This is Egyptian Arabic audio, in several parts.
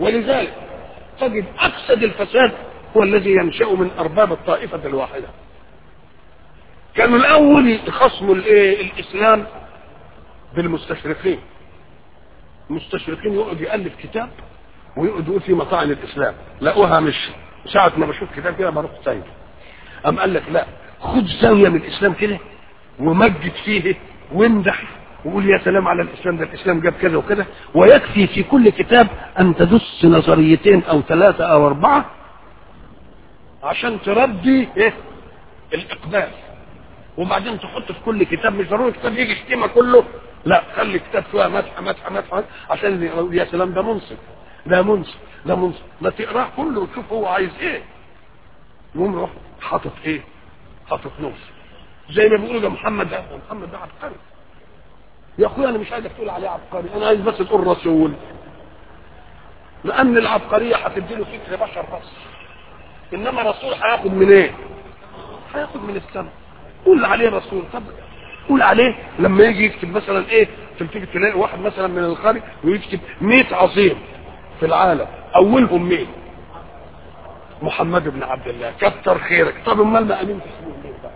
ولذلك تجد افسد الفساد هو الذي ينشا من ارباب الطائفه الواحده كانوا الاول خصموا الايه الاسلام بالمستشرقين المستشرقين يقعد يالف كتاب ويقعد يقول في مطاعن الاسلام لقوها مش ساعة ما بشوف كتاب كده بروح سايبه أم قال لك لا خد زاوية من الإسلام كده ومجد فيه وامدح وقول يا سلام على الإسلام ده الإسلام جاب كذا وكذا ويكفي في كل كتاب أن تدس نظريتين أو ثلاثة أو أربعة عشان تربي إيه الإقبال وبعدين تحط في كل كتاب مش ضروري كتاب يجي شتيمة كله لا خلي كتاب فيها مدح مدح مدح عشان يا سلام ده منصف ده منصف ده منصف ما تقراه كله وتشوف هو عايز ايه يقوم يروح حاطط ايه حاطط نص زي ما بيقولوا ده محمد ده محمد ده عبقري يا اخويا انا مش عايزك تقول عليه عبقري انا عايز بس تقول رسول لان العبقريه هتدي له فكر بشر بس انما رسول هياخد من ايه هياخد من السماء قول عليه رسول طب قول عليه لما يجي يكتب مثلا ايه تيجي تلاقي واحد مثلا من الخارج ويكتب 100 عظيم في العالم اولهم مين محمد بن عبد الله كتر خيرك طب امال ما امين تسموه ليه بقى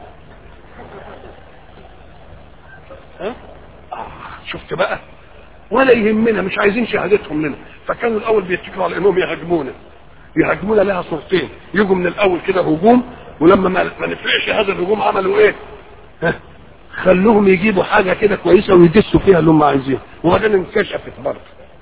ها آه شفت بقى ولا يهمنا مش عايزين شهادتهم لنا فكانوا الاول بيتكلوا على انهم يهاجمونا يهاجمونا لها صورتين يجوا من الاول كده هجوم ولما ما ما نفرقش هذا الهجوم عملوا ايه ها خلوهم يجيبوا حاجه كده كويسه ويدسوا فيها اللي هم عايزينه وبعدين انكشفت برضه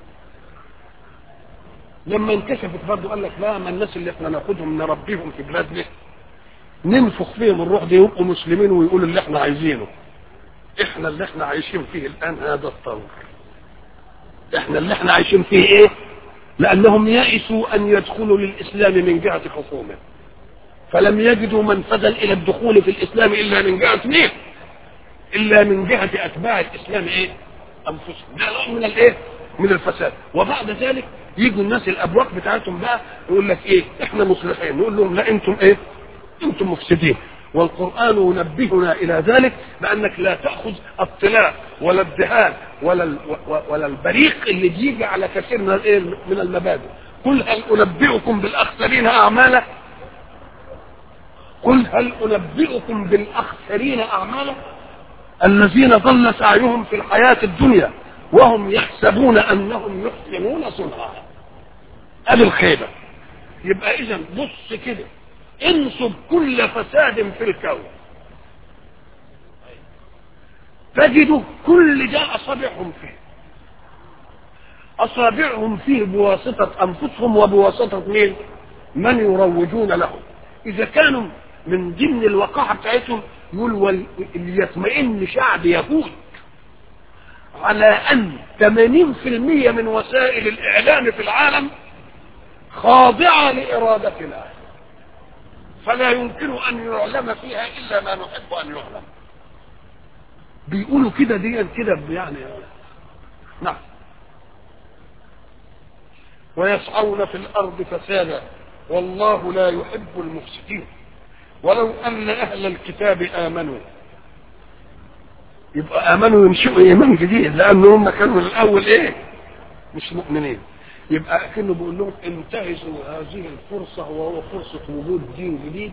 لما انكشفت برضه قال لك لا ما الناس اللي احنا ناخدهم نربيهم في بلادنا ننفخ فيهم الروح دي يبقوا مسلمين ويقولوا اللي احنا عايزينه احنا اللي احنا عايشين فيه الان هذا الطور احنا اللي احنا عايشين فيه ايه لانهم يئسوا ان يدخلوا للاسلام من جهه خصومه فلم يجدوا منفذا الى الدخول في الاسلام الا من جهه مين الا من جهه اتباع الاسلام ايه انفسهم ده نوع من الايه من الفساد وبعد ذلك يجوا الناس الابواق بتاعتهم بقى يقول لك ايه احنا مصلحين نقول لهم لا انتم ايه انتم مفسدين والقرآن ينبهنا إلى ذلك بأنك لا تأخذ الطلاء ولا الدهان ولا ال ولا البريق اللي بيجي على كثير من الايه من المبادئ قل هل أنبئكم بالأخسرين أعمالا قل هل أنبئكم بالأخسرين أعمالا الذين ضل سعيهم في الحياة الدنيا وهم يحسبون أنهم يحسنون صنعا أدي الخيبة يبقى إذا بص كده انصب كل فساد في الكون تجد كل ده أصابعهم فيه أصابعهم فيه بواسطة أنفسهم وبواسطة مين؟ من يروجون لهم إذا كانوا من ضمن الوقاحة بتاعتهم يقول ليطمئن شعب يهود على أن 80% من وسائل الإعلام في العالم خاضعة لإرادة الله فلا يمكن أن يعلم فيها إلا ما نحب أن يعلم بيقولوا كده دي كده يعني نعم ويسعون في الأرض فسادا والله لا يحب المفسدين ولو أن أهل الكتاب آمنوا يبقى آمنوا ينشئوا إيمان جديد لأن هم كانوا من الأول إيه مش مؤمنين يبقى كأنه بيقول لهم انتهزوا هذه الفرصة وهو فرصة وجود دين جديد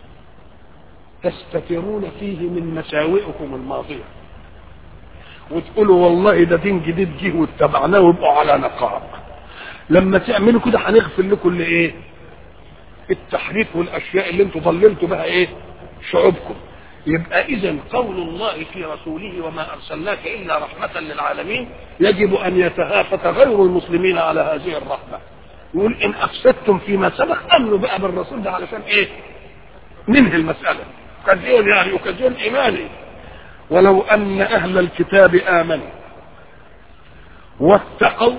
تستترون فيه من مساوئكم الماضية وتقولوا والله ده دين جديد جه واتبعناه ويبقوا على نقاء لما تعملوا كده هنغفر لكم اللي ايه التحريف والاشياء اللي انتم ضللتوا بها ايه شعوبكم يبقى اذا قول الله في رسوله وما ارسلناك الا رحمه للعالمين يجب ان يتهافت غير المسلمين على هذه الرحمه يقول ان افسدتم فيما سبق امنوا بقى بالرسول ده علشان ايه ننهي المساله اوكازيون يعني اوكازيون ايماني ولو ان اهل الكتاب امنوا واتقوا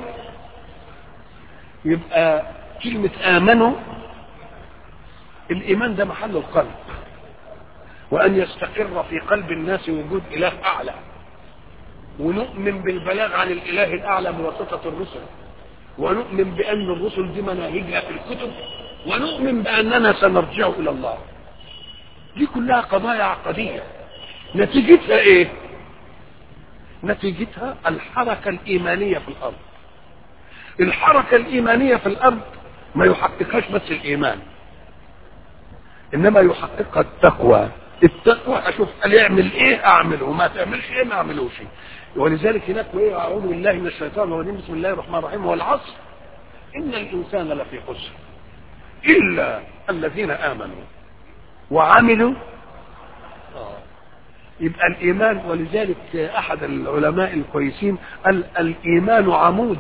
يبقى كلمه امنوا الايمان ده محل القلب وأن يستقر في قلب الناس وجود إله أعلى ونؤمن بالبلاغ عن الإله الأعلى بواسطة الرسل ونؤمن بأن الرسل دي مناهجها في الكتب ونؤمن بأننا سنرجع إلى الله دي كلها قضايا عقدية نتيجتها إيه؟ نتيجتها الحركة الإيمانية في الأرض الحركة الإيمانية في الأرض ما يحققهاش بس الإيمان إنما يحققها التقوى التقوى أشوف قال يعمل إيه أعمله ما تعملش إيه ما أعملوش ولذلك هناك إيه أعوذ بالله من الشيطان الرجيم بسم الله الرحمن الرحيم والعصر إن الإنسان لفي خسر إلا الذين آمنوا وعملوا يبقى الإيمان ولذلك أحد العلماء الكويسين قال الإيمان عمود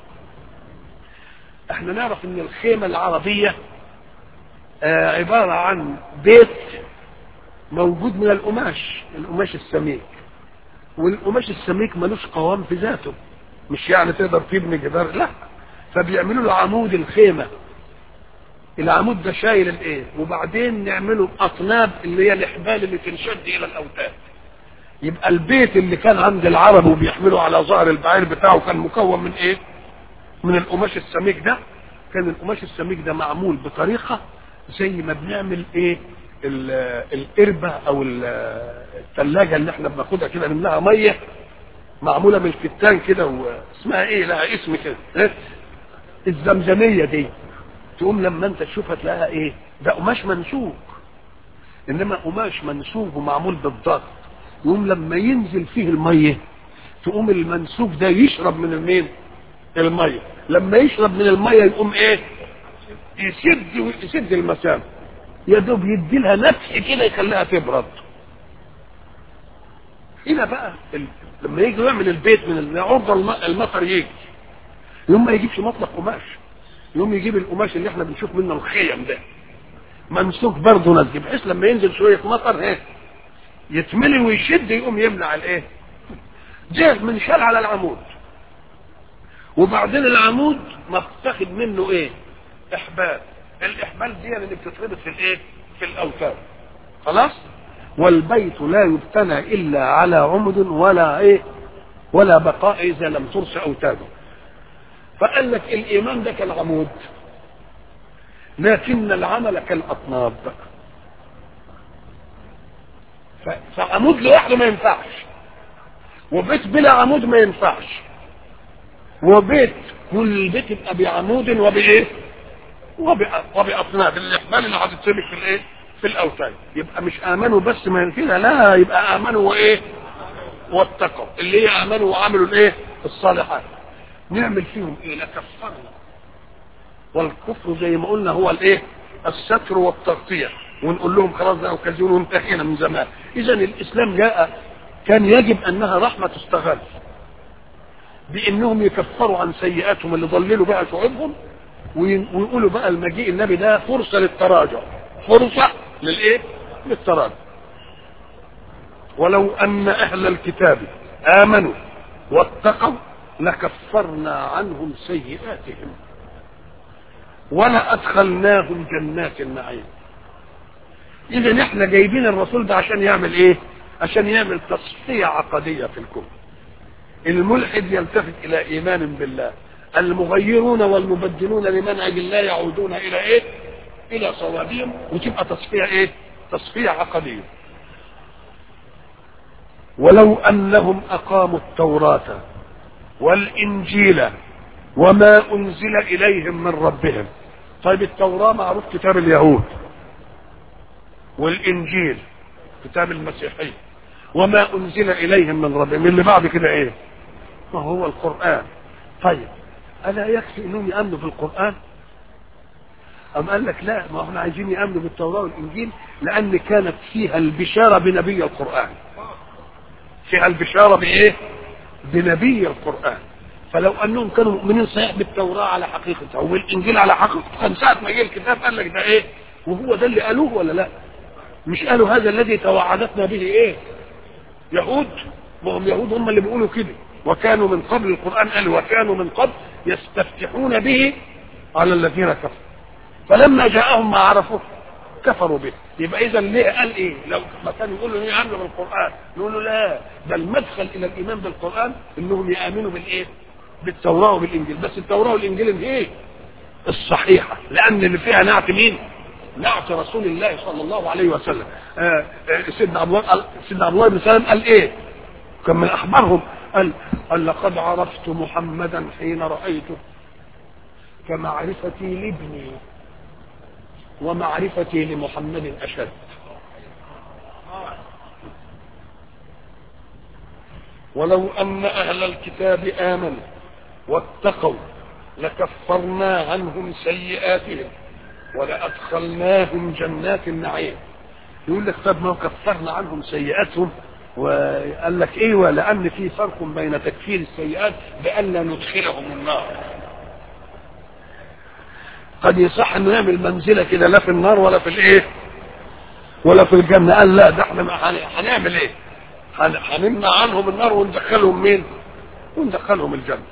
احنا نعرف ان الخيمة العربية آه عبارة عن بيت موجود من القماش القماش السميك والقماش السميك ملوش قوام في ذاته مش يعني تقدر تبني جدار لا فبيعملوا له عمود الخيمة العمود ده شايل الايه وبعدين نعمله اطناب اللي هي الاحبال اللي تنشد الى الاوتاد يبقى البيت اللي كان عند العرب وبيحمله على ظهر البعير بتاعه كان مكون من ايه من القماش السميك ده كان القماش السميك ده معمول بطريقة زي ما بنعمل ايه القربة او الثلاجة اللي احنا بناخدها كده نملاها مية معمولة من الكتان كده واسمها ايه لها اسم كده إيه؟ الزمزمية دي تقوم لما انت تشوفها تلاقيها ايه ده قماش منسوج انما قماش منسوج ومعمول بالضغط يقوم لما ينزل فيه المية تقوم المنسوج ده يشرب من المين المية لما يشرب من المية يقوم ايه يسد يسد المسام يا دوب يدي لها نفس كده يخليها تبرد هنا بقى ال... لما يجي يعمل البيت من عرض المطر يجي يوم ما يجيبش مطلق قماش يوم يجيب القماش اللي احنا بنشوف منه الخيم ده منسوك برضه نزل بحيث لما ينزل شويه مطر ايه يتملي ويشد يقوم يمنع الايه ده منشال على العمود وبعدين العمود متاخد منه ايه احبال الاحبال دي اللي بتتربط في الايه في الاوتاد خلاص والبيت لا يبتنى الا على عمد ولا ايه ولا بقاء اذا لم ترس اوتاده فقال لك الايمان ده كالعمود لكن العمل كالاطناب فعمود لوحده ما ينفعش وبيت بلا عمود ما ينفعش وبيت كل بيت يبقى بعمود وبايه وباطناب الاحبال اللي هتتسلك في الايه في الاوتاد يبقى مش امنوا بس ما كده لا يبقى امنوا وايه واتقوا اللي هي امنوا وعملوا الايه الصالحات نعمل فيهم ايه لكفرنا والكفر زي ما قلنا هو الايه الستر والتغطيه ونقول لهم خلاص ده اوكازيون وانتهينا من زمان اذا الاسلام جاء كان يجب انها رحمه تستغل بانهم يكفروا عن سيئاتهم اللي ضللوا بقى شعوبهم ويقولوا بقى المجيء النبي ده فرصه للتراجع فرصه للايه للتراجع ولو ان اهل الكتاب امنوا واتقوا لكفرنا عنهم سيئاتهم ولا ادخلناهم جنات النعيم اذا احنا جايبين الرسول ده عشان يعمل ايه عشان يعمل تصفيه عقديه في الكون الملحد يلتفت الى ايمان بالله المغيرون والمبدلون لمنهج الله يعودون الى ايه الى صوابهم وتبقى تصفيه ايه تصفيه عقديه ولو انهم اقاموا التوراه والانجيل وما انزل اليهم من ربهم طيب التوراه معروف كتاب اليهود والانجيل كتاب المسيحيه وما انزل اليهم من ربهم اللي بعد كده ايه ما هو القران طيب الا يكفي انهم يامنوا بالقران أم قال لك لا ما احنا عايزين يامنوا بالتوراه والانجيل لان كانت فيها البشاره بنبي القران فيها البشاره بايه بنبي القران فلو انهم كانوا مؤمنين صحيح بالتوراه على حقيقتها والانجيل على حقيقتها كان ساعه ما جه الكتاب قال لك ده ايه وهو ده اللي قالوه ولا لا مش قالوا هذا الذي توعدتنا به ايه يهود ما هم يهود هم اللي بيقولوا كده وكانوا من قبل القران قال وكانوا من قبل يستفتحون به على الذين كفروا فلما جاءهم ما عرفوه كفروا به يبقى اذا ليه قال ايه لو ما كانوا يقولوا ليه يامنوا بالقران نقول له لا ده المدخل الى الايمان بالقران انهم يامنوا بالايه بالتوراه وبالانجيل بس التوراه والانجيل ايه الصحيحه لان اللي فيها نعت مين نعت رسول الله صلى الله عليه وسلم آه آه سيدنا عبد الله سيدنا عبد الله بن سلام قال ايه كان من اخبارهم قال قال لقد عرفت محمدا حين رايته كمعرفتي لابني ومعرفتي لمحمد أشد ولو أن أهل الكتاب آمنوا واتقوا لكفرنا عنهم سيئاتهم ولأدخلناهم جنات النعيم يقول لك طب ما كفرنا عنهم سيئاتهم وقال لك ايوه لان في فرق بين تكفير السيئات بان لا ندخلهم النار قد يصح انه يعمل منزله كده لا في النار ولا في الايه ولا في الجنه قال لا ده احنا هنعمل ايه هنمنع عنهم النار وندخلهم مين وندخلهم الجنه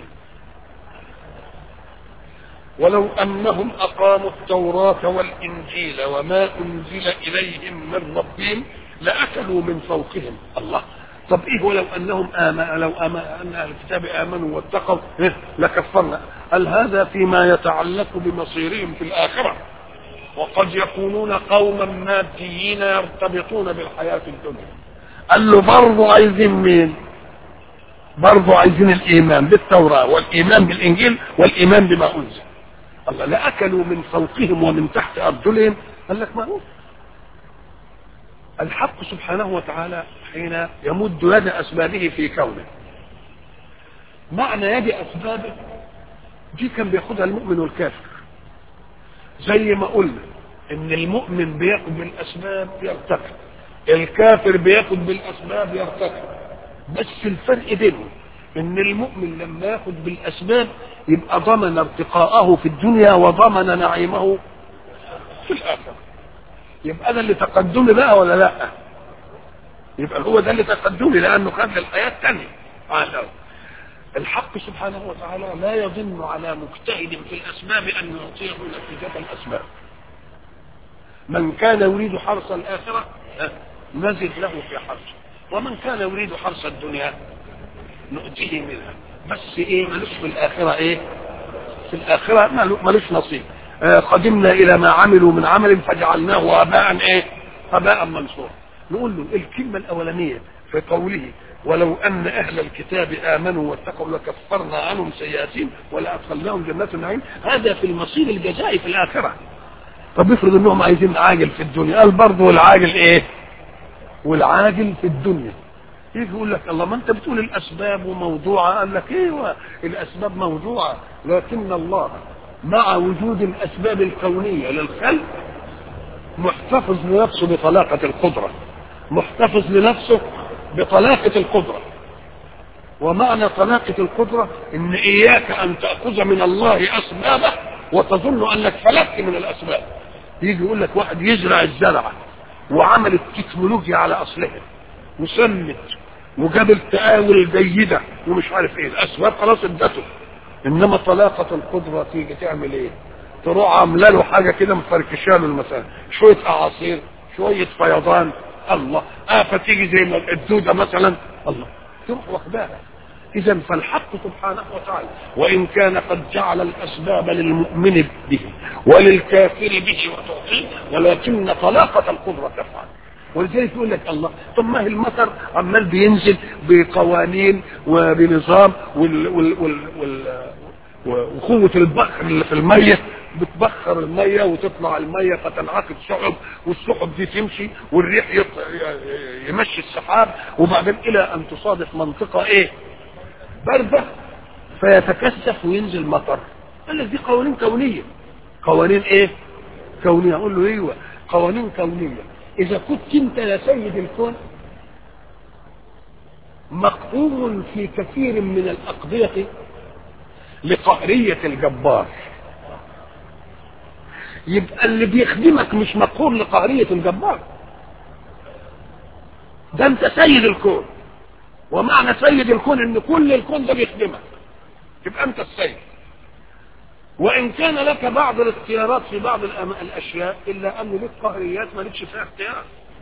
ولو انهم اقاموا التوراه والانجيل وما انزل اليهم من ربهم لاكلوا من فوقهم الله طب ايه ولو انهم آمنوا لو آمن ان اهل الكتاب امنوا واتقوا إيه؟ لكفرنا هل هذا فيما يتعلق بمصيرهم في الاخره وقد يكونون قوما ماديين يرتبطون بالحياه الدنيا قال له برضه عايزين مين برضه عايزين الايمان بالتوراه والايمان بالانجيل والايمان بما انزل الله لاكلوا من فوقهم ومن تحت ارجلهم قال لك ما هو الحق سبحانه وتعالى حين يمد يد اسبابه في كونه معنى يد اسبابه دي كان بياخدها المؤمن والكافر زي ما قلنا ان المؤمن بياخد بالاسباب يرتقي الكافر بياخد بالاسباب يرتقي بس الفرق بينهم ان المؤمن لما ياخد بالاسباب يبقى ضمن ارتقاءه في الدنيا وضمن نعيمه في الاخره يبقى ده اللي تقدمي بقى ولا لا يبقى هو ده اللي تقدمي لانه خد الحياه الثانيه الحق سبحانه وتعالى لا يظن على مجتهد في الاسباب ان يعطيه نتيجه الاسباب من كان يريد حرث الاخره نزد له في حرثه ومن كان يريد حرث الدنيا نؤتيه منها بس ايه ملوش في الاخره ايه في الاخره ملوش نصيب آه قدمنا الى ما عملوا من عمل فجعلناه هباء ايه هباء منصورا نقول له الكلمه الاولانيه في قوله ولو ان اهل الكتاب امنوا واتقوا لكفرنا عنهم سيئاتهم ولادخلناهم جنات النعيم هذا في المصير الجزائي في الاخره طب افرض انهم عايزين عاجل في الدنيا قال برضه والعاجل ايه والعاجل في الدنيا يجي يقول لك الله ما انت بتقول الاسباب موضوعه قال لك ايوه الاسباب موضوعه لكن الله مع وجود الاسباب الكونيه للخلق محتفظ لنفسه بطلاقه القدره محتفظ لنفسه بطلاقه القدره ومعنى طلاقه القدره ان اياك ان تاخذ من الله اسبابه وتظن انك فلت من الاسباب يجي يقول لك واحد يزرع الزرعه وعمل التكنولوجيا على اصلها وسمت وجاب التآول جيدة ومش عارف ايه الاسباب خلاص ادته انما طلاقة القدرة تيجي تعمل ايه تروح عامله له حاجة كده مفركشة له المسألة شوية اعاصير شوية فيضان الله آفة تيجي زي الدودة مثلا الله تروح واخداها اذا فالحق سبحانه وتعالى وان كان قد جعل الاسباب للمؤمن به وللكافر به وتعطيه ولكن طلاقة القدرة تفعل ولذلك يقول لك الله طب ما هي المطر عمال بينزل بقوانين وبنظام وال وال وال وال وقوة البخر اللي في المية بتبخر المية وتطلع المية فتنعقد سحب والسحب دي تمشي والريح يمشي السحاب وبعدين إلى أن تصادف منطقة إيه؟ باردة فيتكثف وينزل مطر قال لك دي قوانين كونية قوانين إيه؟ كونية أقول له أيوه قوانين كونية إذا كنت أنت يا سيد الكون مقهور في كثير من الأقضية لقهرية الجبار يبقى اللي بيخدمك مش مقهور لقهرية الجبار ده أنت سيد الكون ومعنى سيد الكون إن كل الكون ده بيخدمك يبقى أنت السيد وإن كان لك بعض الاختيارات في بعض الأشياء إلا أن لك قهريات ما لكش فيها اختيار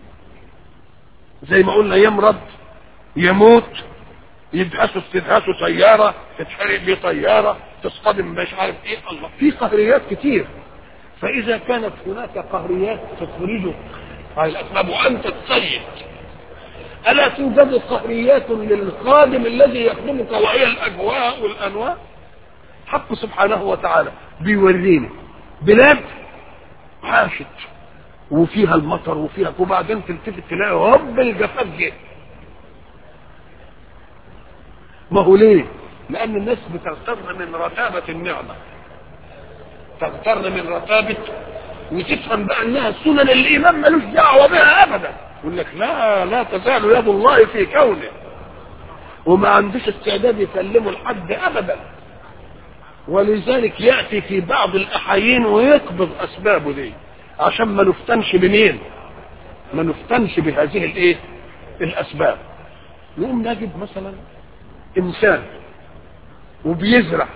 زي ما قلنا يمرض يموت يدهسوا استدهاسوا سيارة تتحرق بيه طيارة تصطدم مش عارف ايه الله في قهريات كتير فإذا كانت هناك قهريات تخرجك على الأسباب وأنت السيد ألا توجد قهريات للخادم الذي يخدمك وهي الأجواء والأنواع حق سبحانه وتعالى بيورينا بلاد عاشت وفيها المطر وفيها وبعدين تلتفت تلاقي هوب الجفاف جه ما هو ليه؟ لأن الناس بتغتر من رتابة النعمة تغتر من رتابة وتفهم بقى انها سنن الإيمان ملوش دعوة بها أبدا يقول لك لا لا تزال يد الله في كونه وما عندوش استعداد يسلمه لحد أبدا ولذلك يأتي في بعض الأحايين ويقبض أسبابه دي عشان ما نفتنش بمين ما نفتنش بهذه الايه الأسباب نقوم نجد مثلا إنسان وبيزرع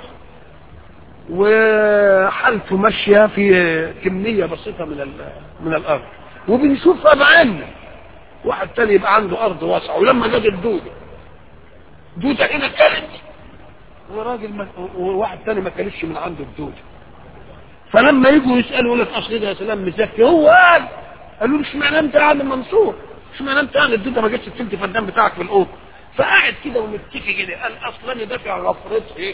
وحالته ماشية في كمية بسيطة من من الأرض وبنشوفها بعيننا واحد تاني يبقى عنده أرض واسعة ولما جت الدودة دودة هنا كلت وراجل ما وواحد تاني ما كلتش من عنده الدودة فلما يجوا يسألوا يقول لك أصل ده يا سلام مزكي هو قال قالوا له اشمعنى أنت يا عم منصور اشمعنى أنت يعني الدودة ما جتش التلت فدان بتاعك في الأوضة فقاعد كده ومتكي كده قال اصلا انا دافع غفرتي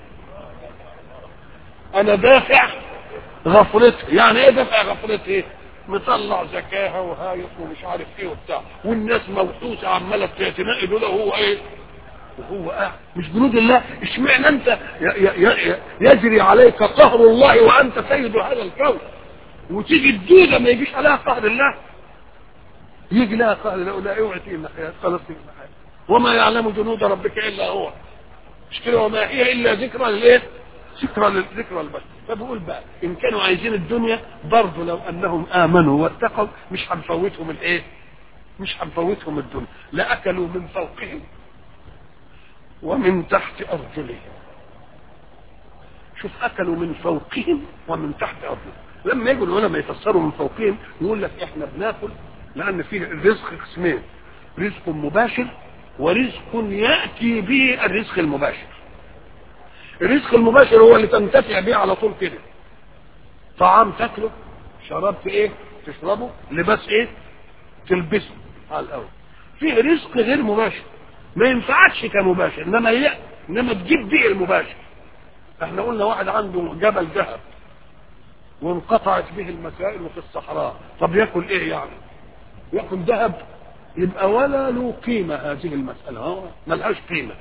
انا دافع غفرتي يعني ايه دافع غفرتي مطلع زكاها وهايط ومش عارف ايه وبتاع والناس موحوسه عماله تنقي دول وهو ايه وهو قاعد مش جنود الله اشمعنى انت يجري عليك قهر الله وانت سيد هذا الكون وتيجي الدودة ما يجيش عليها قهر الله يجي لها قهر الله لا اوعي تيجي خلاص تيجي وما يعلم جنود ربك الا هو مش كده وما هي الا ذكرى للايه ذكرى للذكرى البشر فبقول بقى ان كانوا عايزين الدنيا برضه لو انهم امنوا واتقوا مش هنفوتهم الايه مش هنفوتهم الدنيا لاكلوا من فوقهم ومن تحت ارجلهم شوف اكلوا من فوقهم ومن تحت ارجلهم لما يجوا العلماء يفسروا من فوقهم يقول لك احنا بناكل لان فيه الرزق قسمين رزق مباشر ورزق يأتي به الرزق المباشر الرزق المباشر هو اللي تنتفع به على طول كده طعام تاكله شراب في ايه تشربه لباس ايه تلبسه على الاول في رزق غير مباشر ما ينفعكش كمباشر انما هي انما تجيب به المباشر احنا قلنا واحد عنده جبل ذهب وانقطعت به المسائل في الصحراء طب ياكل ايه يعني ياكل ذهب يبقى ولا له قيمة هذه المسألة ها ملهاش قيمة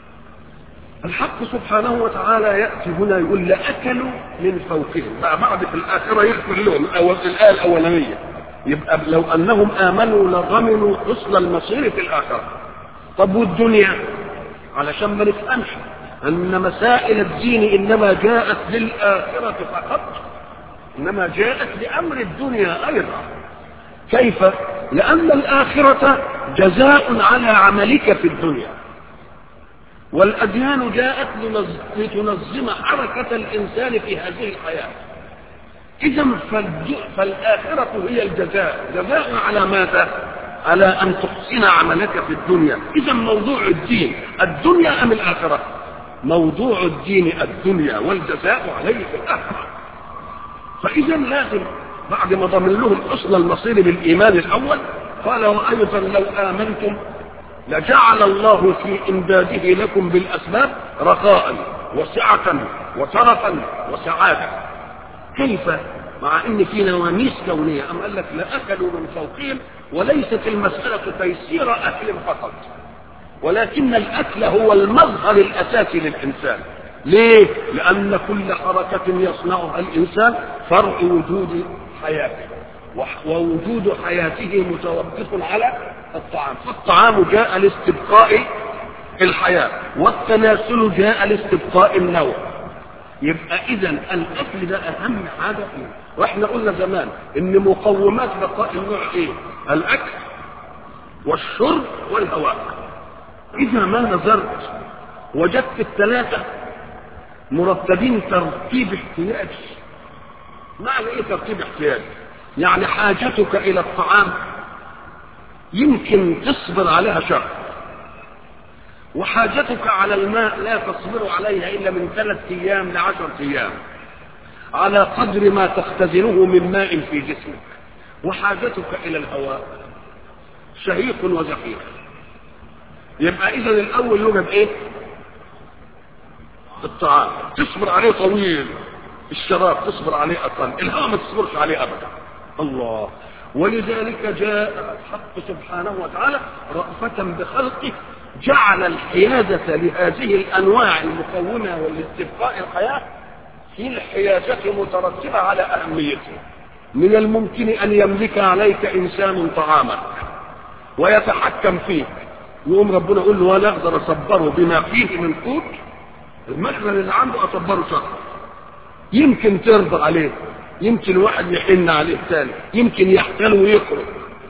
الحق سبحانه وتعالى يأتي هنا يقول لأكلوا من فوقهم بقى بعد في الآخرة يغفر لهم أول الآية الأولانية يبقى لو أنهم آمنوا لضمنوا حسن المصير في الآخرة طب والدنيا علشان ما نفهمش أن مسائل الدين إنما جاءت للآخرة فقط إنما جاءت لأمر الدنيا أيضا كيف لأن الآخرة جزاء على عملك في الدنيا والأديان جاءت لتنظم حركة الإنسان في هذه الحياة إذا فالآخرة هي الجزاء جزاء على ماذا على أن تحسن عملك في الدنيا إذا موضوع الدين الدنيا أم الآخرة موضوع الدين الدنيا والجزاء عليه في الآخرة فإذا لازم بعد ما ضمن لهم اصل المصير بالايمان الاول قال وايضا لو امنتم لجعل الله في امداده لكم بالاسباب رخاء وسعه وترفا وسعاده كيف مع ان في نواميس كونيه ام قال لك لاكلوا من فوقهم وليست المساله تيسير اكل فقط ولكن الاكل هو المظهر الاساسي للانسان ليه لان كل حركه يصنعها الانسان فرع وجود حياته ووجود حياته متوقف على الطعام فالطعام جاء لاستبقاء الحياة والتناسل جاء لاستبقاء النوع يبقى اذا الاكل ده اهم حاجة فيه واحنا قلنا زمان ان مقومات بقاء النوع ايه الاكل والشرب والهواء اذا ما نظرت وجدت الثلاثة مرتبين ترتيب احتياجي معنى ايه ترتيب احتياج يعني حاجتك الى الطعام يمكن تصبر عليها شهر وحاجتك على الماء لا تصبر عليها الا من ثلاث ايام لعشرة ايام على قدر ما تختزنه من ماء في جسمك وحاجتك الى الهواء شهيق وزفير يبقى اذا الاول يوجد ايه الطعام تصبر عليه طويل الشراب تصبر عليه اقل الهواء ما تصبرش عليه ابدا الله ولذلك جاء الحق سبحانه وتعالى رأفة بخلقه جعل الحيازة لهذه الأنواع المكونة والاستبقاء الحياة في الحيازة مترتبة على أهميتها من الممكن أن يملك عليك إنسان طعامك ويتحكم فيك يقوم ربنا يقول له ولا أقدر أصبره بما فيه من قوت المخزن اللي عنده أصبره شهر يمكن ترضى عليه يمكن واحد يحن عليه ثاني يمكن يحتل ويخرج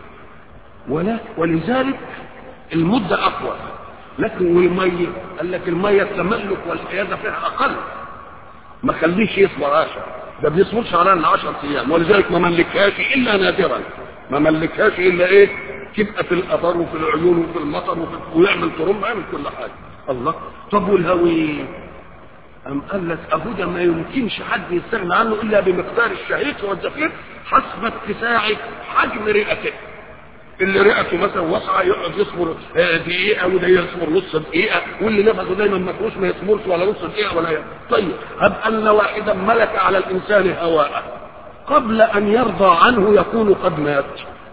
ولا ولذلك المدة أقوى لكن والمية قال لك المية التملك والحيازة فيها أقل ما خليش يصبر عشر ده بيصبرش على ان 10 ايام ولذلك ما ملكهاش الا نادرا ما ملكهاش الا ايه تبقى في القطر وفي العيون وفي المطر وفي ويعمل ترم يعمل كل حاجه الله طب والهوي أم قال لك أبو ده ما يمكنش حد يستغنى عنه إلا بمقدار الشهيق والزفير حسب اتساع حجم رئته اللي رئته مثلا واسعه يقعد يصبر دقيقه وده يصبر نص دقيقه واللي نفسه دايما مفروش ما يصبرش ولا نص دقيقه ولا يصبر. طيب هب ان واحدا ملك على الانسان هواء قبل ان يرضى عنه يكون قد مات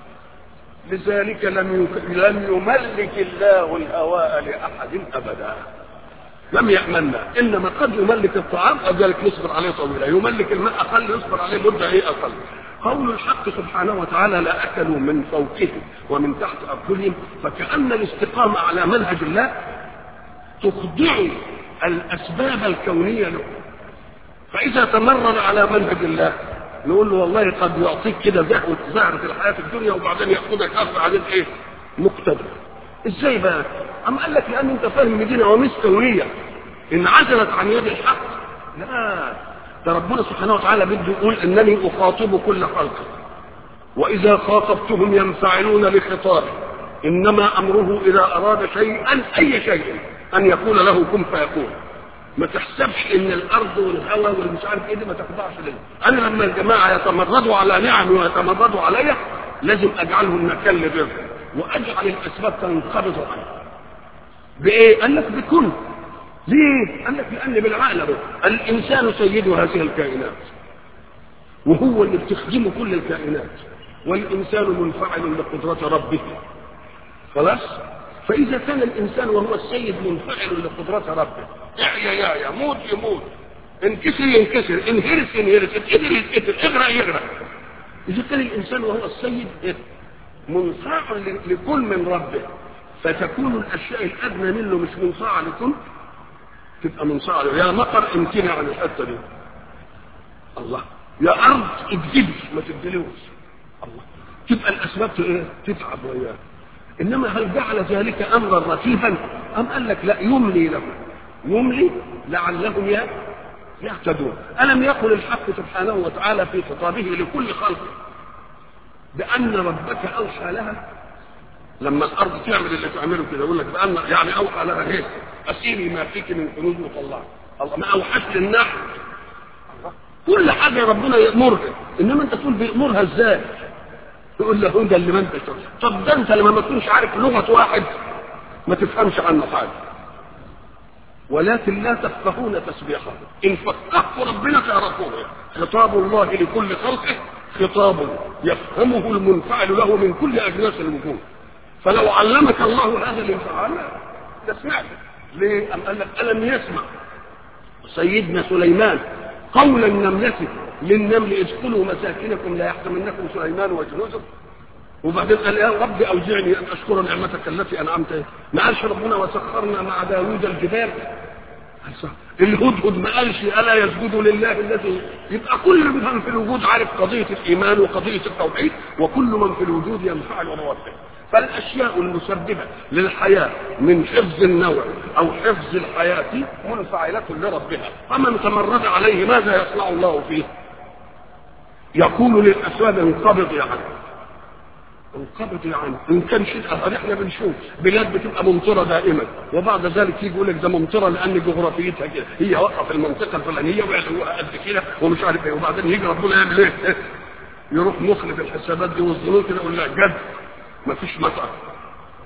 لذلك لم يك... لم يملك الله الهواء لاحد ابدا لم يأمننا إنما قد يملك الطعام أو ذلك يصبر عليه طويلا يملك الماء أقل يصبر عليه مدة إيه أقل قول الحق سبحانه وتعالى لا أكلوا من فوقهم ومن تحت أرجلهم فكأن الاستقامة على منهج الله تخضع الأسباب الكونية له فإذا تمرر على منهج الله نقول له والله قد يعطيك كده زهوة زهرة الحياة في الدنيا وبعدين يأخذك أخذ عليك إيه مقتدر ازاي بقى أم قال لك لأن أنت فاهم ان دي نواميس كونية إن عزلت عن يد الحق لا ده ربنا سبحانه وتعالى بده يقول إنني أخاطب كل خلق وإذا خاطبتهم ينفعلون لخطابه إنما أمره إذا أراد شيئا أي شيء أن يقول له كن فيكون ما تحسبش ان الارض والهواء والمش عارف ايه دي ما تخضعش ليه انا لما الجماعه يتمردوا على نعمي ويتمردوا عليا لازم اجعلهم مكان لرزق واجعل الاسباب تنقبض عنه بايه قال لك بكل ليه قال لك لان بالعقل اهو الانسان سيد هذه الكائنات وهو اللي بتخدمه كل الكائنات والانسان منفعل لقدره ربه خلاص فاذا كان الانسان وهو السيد منفعل لقدره ربه يعيا يعيا موت يموت انكسر ينكسر انهرس ينهرس اتقدر يتقدر اغرق يغرق اذا كان الانسان وهو السيد منصاع لكل من ربه فتكون الاشياء الادنى منه مش منصاعه لكل تبقى منصاعه له يا مطر امتنع عن الحته دي الله يا ارض اكذبي ما تبدلوش الله تبقى الاسباب ايه تتعب وياه انما هل جعل ذلك امرا رتيبا ام قال لك لا يملي لهم يملي لعلهم يهتدون ألم يقل الحق سبحانه وتعالى في خطابه لكل خلق بأن ربك أوحى لها لما الأرض تعمل اللي تعمله كده يقول لك بأن يعني أوحى لها إيه؟ أسيري ما فيك من كنوز وطلعي الله ما أوحاش للنحل كل حاجة ربنا يأمرها إنما أنت تقول بيأمرها إزاي؟ تقول له ده اللي ما أنت طب ده أنت لما ما تكونش عارف لغة واحد ما تفهمش عنه حاجة ولكن لا تفقهون تسبيحه ان فقهت ربنا تعرفوه خطاب الله لكل خلقه خطاب يفهمه المنفعل له من كل اجناس الوجود فلو علمك الله هذا الانفعال تسمعه ليه أم قال لك الم يسمع سيدنا سليمان قول النملة للنمل ادخلوا مساكنكم لا يحتمنكم سليمان وجنوده وبعدين قال يا رب اوزعني ان اشكر نعمتك التي انعمت بها ما قالش ربنا وسخرنا مع داوود الجبال الهدهد ما قالش الا يسجد لله الذي يبقى كل من في الوجود عارف قضيه الايمان وقضيه التوحيد وكل من في الوجود ينفعل ونوفق فالاشياء المسببه للحياه من حفظ النوع او حفظ الحياه منفعله لربها فمن تمرد عليه ماذا يصنع الله فيه يقول للاسباب انقبض يا عم انقبض يعني ان كان شيء اخر احنا بنشوف بلاد بتبقى ممطره دائما وبعد ذلك يجي يقول لك ده ممطره لان جغرافيتها كده هي واقفه في المنطقه الفلانيه ويعملوها قد كده ومش عارف ايه وبعدين يجي ربنا يعمل ايه؟ يروح مخلف الحسابات دي والظنون كده يقول لا جد مفيش مطر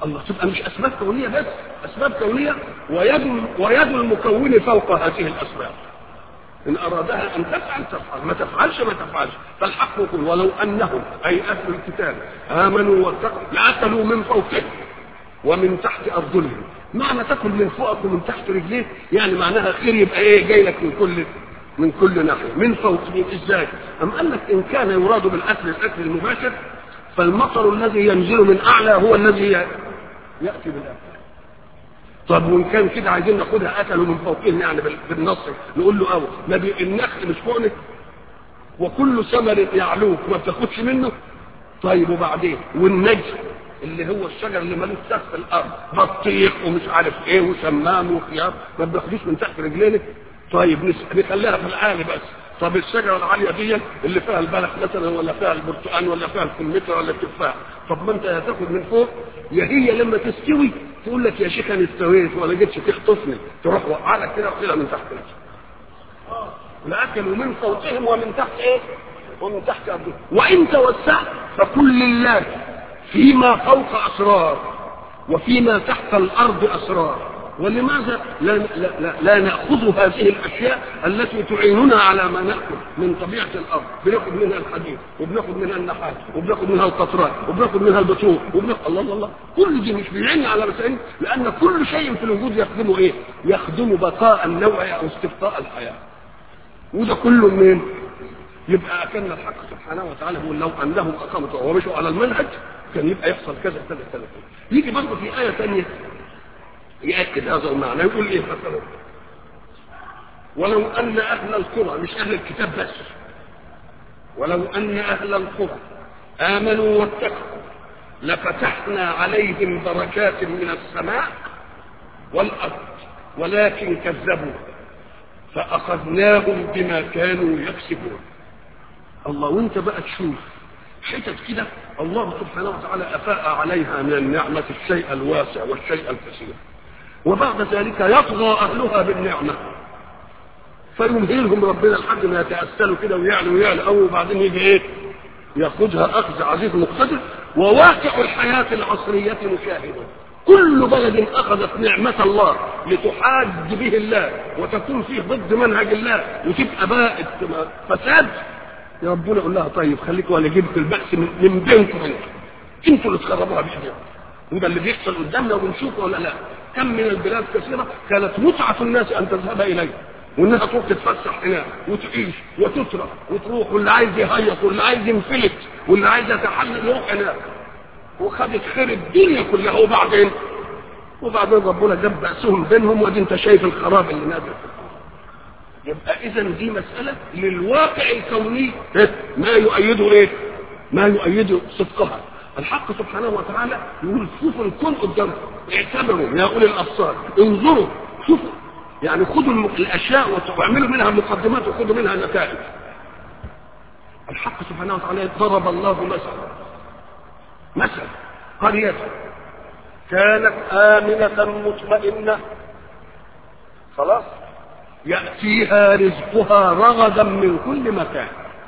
الله تبقى مش اسباب كونيه بس اسباب كونيه ويد ويد المكون فوق هذه الاسباب ان ارادها ان تفعل تفعل ما تفعلش ما تفعلش فالحق يقول ولو انهم اي اهل الكتاب امنوا واتقوا لاكلوا من فوقهم ومن تحت ارجلهم معنى تاكل من فوقك ومن تحت رجليك يعني معناها خير يبقى ايه جاي لك من كل من كل ناحيه من فوقهم ازاي ام قال لك ان كان يراد بالاكل الاكل المباشر فالمطر الذي ينزل من اعلى هو الذي ياتي بالاكل طب وان كان كده عايزين ناخدها اكلوا من فوقهم يعني بالنص نقول له اه ما النخل مش فوقنا وكل ثمر يعلوك ما بتاخدش منه طيب وبعدين والنجم اللي هو الشجر اللي ملوش سقف في الارض بطيخ ومش عارف ايه وشمام وخيار ما بناخدوش من تحت رجلينا طيب نخليها في العالي بس طب الشجره العاليه دي اللي فيها البلح مثلا ولا فيها البرتقال ولا فيها الكمثرى ولا التفاح طب ما انت هتاخد من فوق يا هي لما تستوي تقول لك يا شيخ انا استويت ولا جيتش تخطفني تروح وقعلك كده وتشيلها من تحت رجلك لاكلوا من فوقهم ومن تحت ايه؟ ومن تحت ارضهم وان توسعت فكل لله فيما فوق اسرار وفيما تحت الارض اسرار ولماذا لا, لا, لا, لا ناخذ هذه الاشياء التي تعيننا على ما ناكل من طبيعه الارض بناخذ منها الحديد وبناخذ منها النحاس وبناخذ منها القطران وبناخذ منها البترول وبناخذ الله الله الله كل دي مش بيعين على مسائل لان كل شيء في الوجود يخدم ايه؟ يخدم بقاء النوع او استبقاء الحياه وده كله منين؟ يبقى كان الحق سبحانه وتعالى يقول لو انهم اقاموا ومشوا على المنهج كان يبقى يحصل كذا كذا كذا يجي برضه في ايه ثانيه يأكد هذا المعنى يقول ايه مثلا ولو ان اهل القرى مش اهل الكتاب بس ولو ان اهل القرى امنوا واتقوا لفتحنا عليهم بركات من السماء والارض ولكن كذبوا فاخذناهم بما كانوا يكسبون الله وانت بقى تشوف حتت كده الله سبحانه وتعالى افاء عليها من النعمه الشيء الواسع والشيء الكثير وبعد ذلك يطغى اهلها بالنعمه فيمهلهم ربنا لحد ما يتأسلوا كده ويعلوا ويعلوا أو وبعدين يجي ايه ياخذها اخذ عزيز مقتدر وواقع الحياه العصريه مشاهد كل بلد اخذت نعمه الله لتحاج به الله وتكون فيه ضد منهج الله وتبقى بقى فساد يا ربنا يقول لها طيب خليكم انا جبت البأس من, من بينكم انتم انتوا اللي تخربوها بايديكم وده اللي بيحصل قدامنا وبنشوفه ولا لا كم من البلاد كثيره كانت متعه الناس ان تذهب اليه والناس تروح تتفسح هناك وتعيش وتترك وتروح واللي عايز يهيص واللي عايز ينفلت واللي عايز يتحلل يروح هناك وخدت خير الدنيا كلها وبعدين وبعدين ربنا جاب بأسهم بينهم وادي انت شايف الخراب اللي نازل يبقى اذا دي مسألة للواقع الكوني ما يؤيده ايه ما يؤيده صدقها الحق سبحانه وتعالى يقول شوفوا الكون قدامكم اعتبروا يا اولي الابصار انظروا شوفوا يعني خدوا الاشياء واعملوا منها مقدمات وخدوا منها نتائج الحق سبحانه وتعالى ضرب الله مثلا مثلا قرية كانت آمنة مطمئنة خلاص يأتيها رزقها رغدا من كل مكان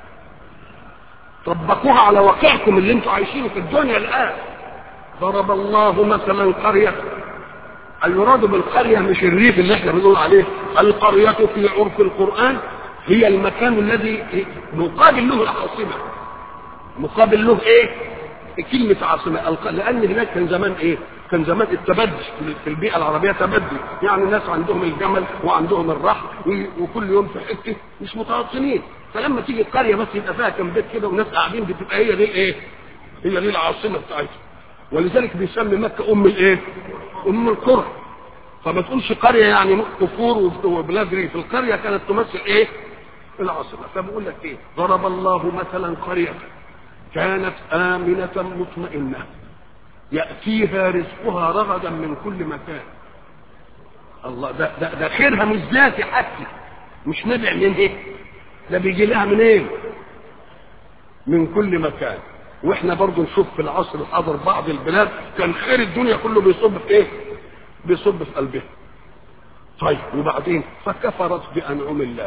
طبقوها على واقعكم اللي انتم عايشينه في الدنيا الآن ضرب الله مثلا قرية المراد بالقرية مش الريف اللي احنا بنقول عليه القرية في عرف القرآن هي المكان الذي مقابل له العاصمة مقابل له ايه كلمة عاصمة لأن هناك كان زمان ايه كان زمان التبدي في البيئة العربية تبدي يعني الناس عندهم الجمل وعندهم الرحل وكل يوم في حتة مش متواطنين فلما تيجي القرية بس يبقى فيها كم بيت كده وناس قاعدين بتبقى هي دي الايه هي دي العاصمة بتاعتهم ولذلك بيسمي مكة أم الايه أم القرى فما تقولش قرية يعني كفور وبلاد ريف القرية كانت تمثل ايه العاصمة فبقول لك ايه ضرب الله مثلا قرية كانت آمنة مطمئنة يأتيها رزقها رغدا من كل مكان الله ده, ده, ده خيرها مش ذاتي حتى مش نبع من ايه ده بيجي لها من ايه من كل مكان واحنا برضو نشوف في العصر الحاضر بعض البلاد كان خير الدنيا كله بيصب في ايه بيصب في قلبها طيب وبعدين فكفرت بانعم الله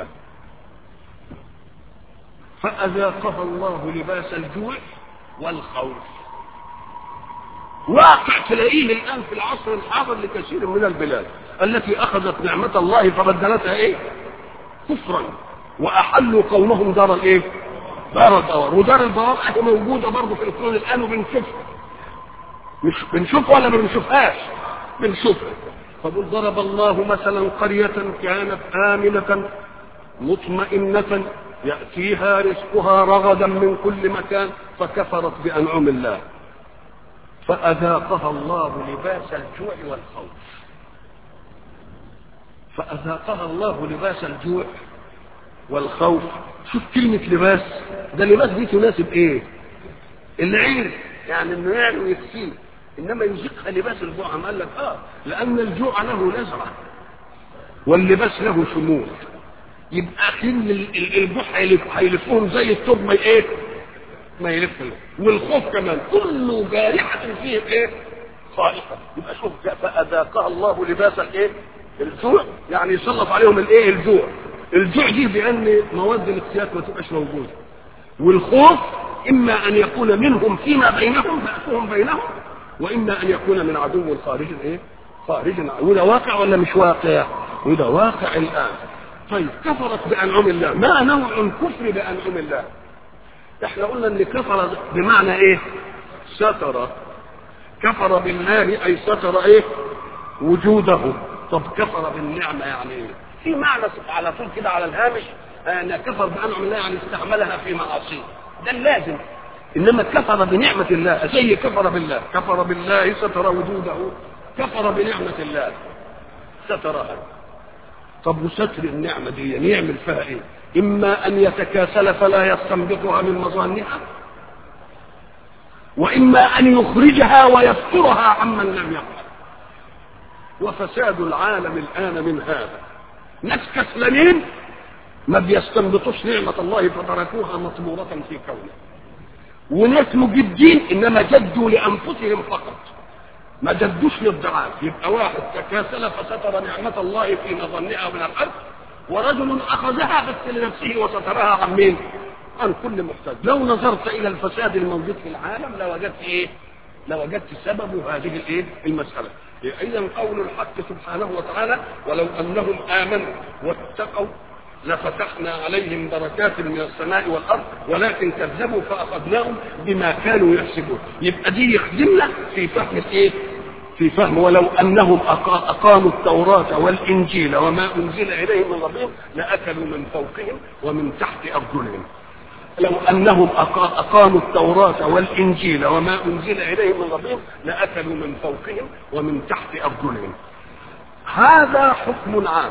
فاذاقها الله لباس الجوع والخوف واقع تلاقيه الان في العصر الحاضر لكثير من البلاد التي اخذت نعمه الله فبدلتها ايه كفرا واحلوا قومهم دار الايه دار البوار ودار البوار اهي موجوده برضه في الكون الان وبنشوفها مش بنشوفها ولا ما بنشوفهاش بنشوفها فقل ضرب الله مثلا قرية كانت آمنة مطمئنة يأتيها رزقها رغدا من كل مكان فكفرت بأنعم الله فأذاقها الله لباس الجوع والخوف فأذاقها الله لباس الجوع والخوف شوف كلمة لباس ده لباس دي تناسب ايه العير يعني انه يعني ويكفيه انما يزيقها لباس الجوع عم قال لك اه لان الجوع له نزعه واللباس له شمول يبقى كل الجوع هيلفوهم زي الثوب ما ايه ما يلف والخوف كمان كل جارحة فيه ايه خائفة يبقى شوف فأذاقها الله لباس الايه الجوع يعني يسلط عليهم الايه الجوع الجوع دي بان مواد الاقتيات ما تبقاش موجوده والخوف اما ان يكون منهم فيما بينهم بأسهم بينهم واما ان يكون من عدو خارج ايه خارج وده واقع ولا مش واقع وده واقع الان طيب كفرت بانعم الله ما نوع الكفر بانعم الله احنا قلنا ان كفر بمعنى ايه ستر كفر بالله اي ستر ايه وجوده طب كفر بالنعمه يعني ايه في معنى على طول كده على الهامش ان كفر بانعم الله يعني استعملها في معاصيه ده اللازم انما كفر بنعمه الله زي كفر بالله كفر بالله ستر وجوده كفر بنعمه الله سترها طب وستر النعمه دي يعمل فيها ايه اما ان يتكاسل فلا يستنبطها من مظانها واما ان يخرجها ويسترها عمن لم يفعل وفساد العالم الان من هذا ناس كسلانين ما بيستنبطوش نعمه الله فتركوها مطمورة في كونه وناس مجدين انما جدوا لانفسهم فقط ما جدوش للضعاف يبقى واحد تكاسل فستر نعمة الله في مظنها من الأرض ورجل أخذها بس لنفسه وسترها عن مين؟ عن كل محتاج لو نظرت إلى الفساد الموجود في العالم لوجدت إيه؟ لوجدت سبب هذه الإيه؟ المسألة إذا قول الحق سبحانه وتعالى ولو أنهم آمنوا واتقوا لفتحنا عليهم بركات من السماء والارض ولكن كذبوا فاخذناهم بما كانوا يحسبون يبقى دي يخدمنا في فهم الايه في فهم ولو انهم اقاموا التوراه والانجيل وما انزل اليهم من ربهم لاكلوا من فوقهم ومن تحت ارجلهم لو انهم اقاموا التوراه والانجيل وما انزل اليهم من ربهم لاكلوا من فوقهم ومن تحت ارجلهم هذا حكم عام